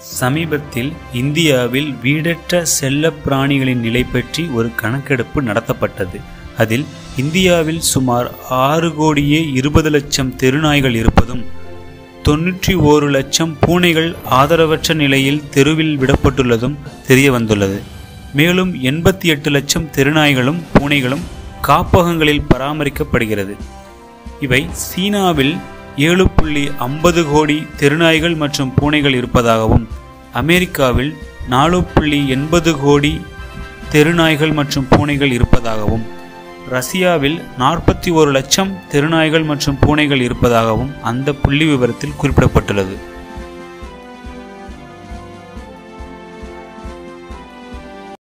சமீபத்தில் இந்தியாவில் வீடற்ற செல்லப் பிராணிகளின் நிலை பற்றி ஒரு கணக்கெடுப்பு நடத்தப்பட்டது அதில் இந்தியாவில் சுமார் ஆறு கோடியே இருபது லட்சம் தெருநாய்கள் இருப்பதும் தொன்னூற்றி ஓரு லட்சம் பூனைகள் ஆதரவற்ற நிலையில் தெருவில் விடப்பட்டுள்ளதும் தெரிய வந்துள்ளது மேலும் எண்பத்தி எட்டு லட்சம் தெருநாய்களும் பூனைகளும் காப்பகங்களில் பராமரிக்கப்படுகிறது இவை சீனாவில் ஏழு புள்ளி ஐம்பது கோடி தெருநாய்கள் மற்றும் பூனைகள் இருப்பதாகவும் அமெரிக்காவில் நாலு புள்ளி எண்பது கோடி தெருநாய்கள் மற்றும் பூனைகள் இருப்பதாகவும் ரஷ்யாவில் நாற்பத்தி ஒரு லட்சம் தெருநாய்கள் மற்றும் பூனைகள் இருப்பதாகவும் அந்த புள்ளி விவரத்தில் குறிப்பிடப்பட்டுள்ளது